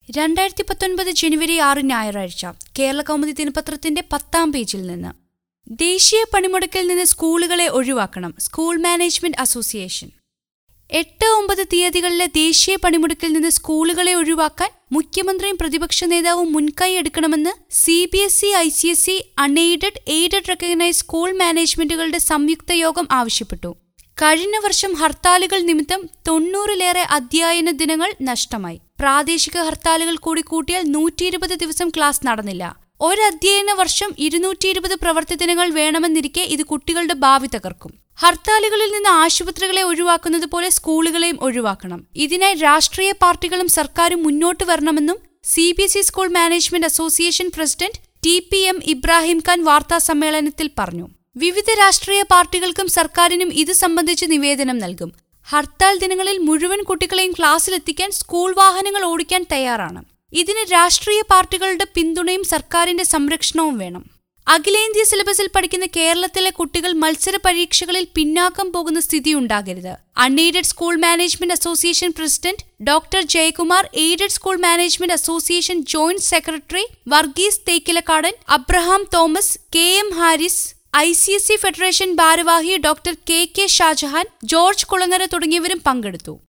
രണ്ടായിരത്തി പത്തൊൻപത് ജനുവരി ആറ് ഞായറാഴ്ച കേരള കൗമുദി ദിനപത്രത്തിന്റെ പത്താം പേജിൽ നിന്ന് ദേശീയ പണിമുടക്കിൽ നിന്ന് സ്കൂളുകളെ ഒഴിവാക്കണം സ്കൂൾ മാനേജ്മെന്റ് അസോസിയേഷൻ എട്ട് ഒമ്പത് തീയതികളിലെ ദേശീയ പണിമുടക്കിൽ നിന്ന് സ്കൂളുകളെ ഒഴിവാക്കാൻ മുഖ്യമന്ത്രിയും പ്രതിപക്ഷ നേതാവും മുൻകൈ എടുക്കണമെന്ന് C B S E I C S E unaided aided recognise school മാനേജ്മെന്റുകളുടെ സംയുക്ത യോഗം ആവശ്യപ്പെട്ടു കഴിഞ്ഞ വർഷം ഹർത്താലുകൾ നിമിത്തം തൊണ്ണൂറിലേറെ അധ്യയന ദിനങ്ങൾ നഷ്ടമായി പ്രാദേശിക ഹർത്താലുകൾ കൂടി കൂട്ടിയാൽ നൂറ്റി ഇരുപത് ദിവസം ക്ലാസ് നടന്നില്ല ഒരു അധ്യയന വർഷം ഇരുന്നൂറ്റി ഇരുപത് പ്രവൃത്തി ദിനങ്ങൾ വേണമെന്നിരിക്കെ ഇത് കുട്ടികളുടെ ഭാവി തകർക്കും ഹർത്താലുകളിൽ നിന്ന് ആശുപത്രികളെ ഒഴിവാക്കുന്നത് പോലെ സ്കൂളുകളെയും ഒഴിവാക്കണം ഇതിനായി രാഷ്ട്രീയ പാർട്ടികളും സർക്കാരും മുന്നോട്ട് വരണമെന്നും C B S E school management association president T P M Ibrahim Khan വാർത്താ സമ്മേളനത്തിൽ പറഞ്ഞു വിവിധ രാഷ്ട്രീയ പാർട്ടികൾക്കും സർക്കാരിനും ഇത് സംബന്ധിച്ച് നിവേദനം നൽകും ഹർത്താൽ ദിനങ്ങളിൽ മുഴുവൻ കുട്ടികളെയും ക്ലാസ്സിലെത്തിക്കാൻ സ്കൂൾ വാഹനങ്ങൾ ഓടിക്കാൻ തയ്യാറാണ് ഇതിന് രാഷ്ട്രീയ പാർട്ടികളുടെ പിന്തുണയും സർക്കാരിന്റെ സംരക്ഷണവും വേണം അഖിലേന്ത്യാ സിലബസിൽ പഠിക്കുന്ന കേരളത്തിലെ കുട്ടികൾ മത്സര പരീക്ഷകളിൽ പിന്നാക്കം പോകുന്ന സ്ഥിതി ഉണ്ടാകരുത് unaided school management association president doctor Jayakumar aided school management association joint secretary Varghese Thekkilakkadan Abraham Thomas K M Haris I C S C federation ഭാരവാഹി doctor K K Shajahan George Kulangara തുടങ്ങിയവരും പങ്കെടുത്തു